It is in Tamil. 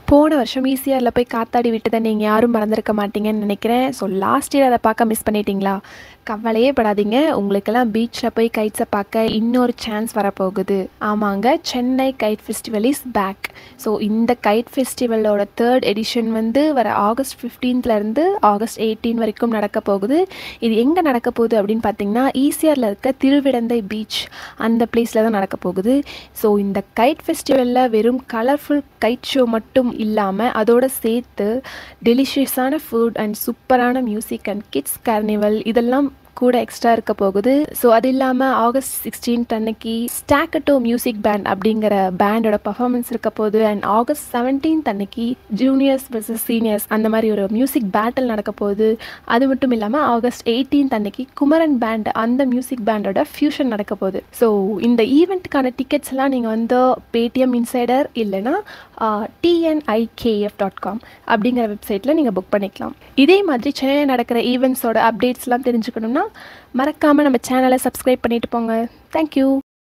போன வருஷம் ஈசிஆரில் போய் காத்தாடி விட்டதை நீங்கள் யாரும் மறந்துருக்க மாட்டீங்கன்னு நினைக்கிறேன் ஸோ லாஸ்ட் இயர் அதை பார்க்க மிஸ் பண்ணிட்டீங்களா கவலையே படாதீங்க உங்களுக்கெல்லாம் பீச்சில் போய் கைட்ஸை பார்க்க இன்னொரு சான்ஸ் வரப்போகுது ஆமாங்க Chennai kite festival is back so இந்த கைட் ஃபெஸ்டிவலோட தேர்ட் எடிஷன் வந்து வர ஆகஸ்ட் 15th ல இருந்து ஆகஸ்ட் எயிட்டீன் வரைக்கும் நடக்க போகுது இது எங்கே நடக்க போகுது அப்படின்னு பார்த்தீங்கன்னா ஈசிஆரில் இருக்க திருவிடந்தை பீச் அந்த பிளேஸில் தான் நடக்க போகுது ஸோ இந்த கைட் ஃபெஸ்டிவலில் வெறும் கலர்ஃபுல் கைட் ஷோ மட்டும் இல்லாமல் அதோட சேர்த்து டெலிஷியஸான ஃபுட் அண்ட் சூப்பரான மியூசிக் அண்ட் கிட்ஸ் கார்னிவல் இதெல்லாம் கூட எக்ஸ்ட்ரா இருக்க போகுது ஸோ அது இல்லாமல் ஆகஸ்ட் சிக்ஸ்டீன்த் அன்னைக்கு ஸ்டாக்கட்டோ மியூசிக் பேண்ட் அப்படிங்கிற பேண்டோட பர்ஃபார்மன்ஸ் இருக்க போகுது அண்ட் ஆகஸ்ட் செவன்டீன்த் அன்னைக்கு ஜூனியர்ஸ் vs சீனியர்ஸ் அந்த மாதிரி ஒரு மியூசிக் பேட்டில் நடக்க போகுது அது மட்டும் இல்லாமல் ஆகஸ்ட் எயிட்டீன்த் அன்னைக்கு குமரன் பேண்ட் அந்த மியூசிக் பேண்டோட ஃபியூஷன் நடக்க போகுது ஸோ இந்த ஈவெண்ட்டுக்கான டிக்கெட்ஸ் எல்லாம் நீங்கள் வந்து பேடிஎம் இன்சைடர் இல்லைன்னா டிஎன்ஐகேஎஃப் டாட் காம் அப்படிங்கிற வெப்சைட்டில் நீங்கள் புக் பண்ணிக்கலாம் இதே மாதிரி சென்னையில் நடக்கிற ஈவெண்ட்ஸோட அப்டேட்ஸ்லாம் தெரிஞ்சுக்கணும்னா மறக்காமல் நம்ம சேனலை சப்ஸ்கிரைப் பண்ணிட்டு போங்க தேங்க்யூ